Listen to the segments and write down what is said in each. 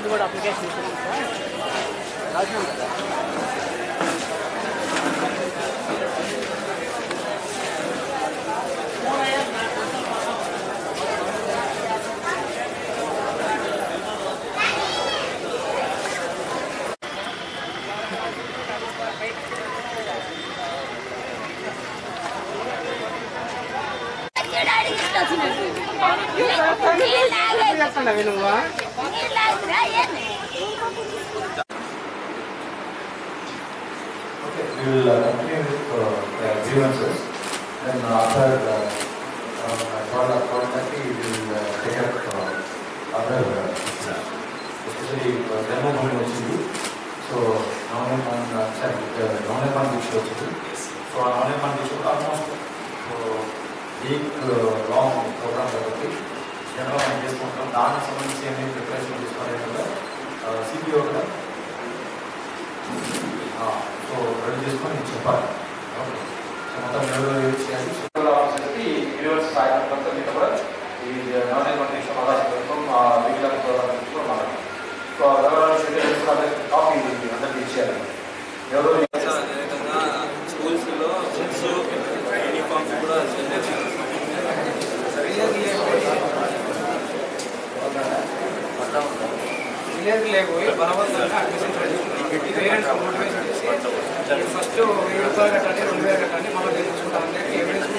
ముందు కూడా అప్లికేషన్ ఇచ్చినాం సార్ రాసినాం కదా చెప్తాను నువ్వు Okay, we will uh, continue with uh, the grievances. Then after uh, uh, twelve twelve thirty, we will uh, take up uh, other uh, issues. especially uh, demo moving వచ్చింది so non sorry non issue వచ్చింది so uh non issue almost so week long programme కాబట్టి general మనం చేసుకుంటాం దానికి సంబంధించి ఏమేమి preparation తీసుకోవాలి కూడా సిపిఓ కూడా ఆ, సో రెడీ చేసుకొని నేను చెప్పాలి ఓకే సో మొత్తం ఎవరు యూజ్ చేయాలి చెప్పి యూనివర్స్ సాయం మొత్తం మీద కూడా ఈ నాన్ ఇన్ఫర్మేషన్ అలా ప్రభుత్వం మిగిలిన ప్రోగ్రామ్ కూడా మాట్లాడాలి సో ఎవరైనా షెడ్యూల్ చేసుకుంటే కాపీ అందరికీ ఇచ్చేయాలి ఎవరు అదేవిధంగా స్కూల్స్లో బుక్స్ యూనిఫామ్స్ కూడా విలేజ్ లేకపోయి బలవంతంగా అడ్మిషన్ చేసి పేరెంట్స్ మోటివేషన్ చేసి ఫస్ట్ వెయ్యి రూపాయలు కట్టండి రెండు వేలు కట్టండి మళ్ళీ తెలుసుకుంటాం అంటే ఎవిడెన్స్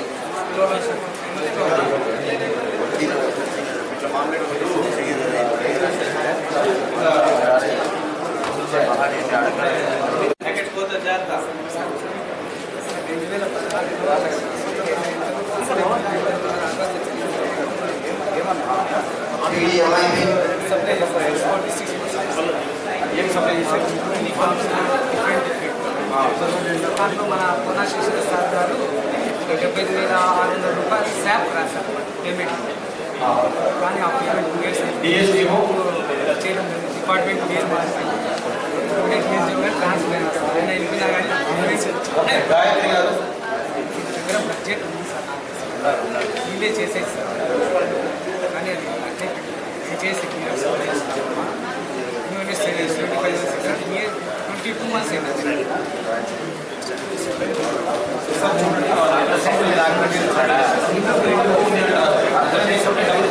ప్యాకెట్ పోతే జాగ్రత్త రెండు వేల పద్నాలుగులో సప్లై చేస్తారు ఫార్టీ సిక్స్ ఏం సప్లై చేస్తారు యూనిఫామ్స్ డిఫరెంట్ డిఫరెంట్ దాంట్లో మన కొన శిశుల సార్ గారు డెబ్బై ఐదు వేల ఆరు వందల రూపాయలు శాప్ రాశారు పేమెంట్ కానీ ఆ పేమెంట్ డిఎస్డిఓ చేయడం జరిగింది. డిపార్ట్మెంట్ పేరు మార్చారు ట్రాన్స్ఫర్ అయినారు ఆయన వెళ్ళిపోయినా కానీ గవర్నమెంట్ గాయత్రి గారు దగ్గర బడ్జెట్ ఉంది సార్ నాకు తెలిసి. వీళ్ళే చేసేది సార్ కానీ అది బడ్జెట్ ఇది చేసి twenty five twenty two months అయింది సార్ చూడండి వాళ్ళ అసెంబ్లీ లాంగ్వేజ్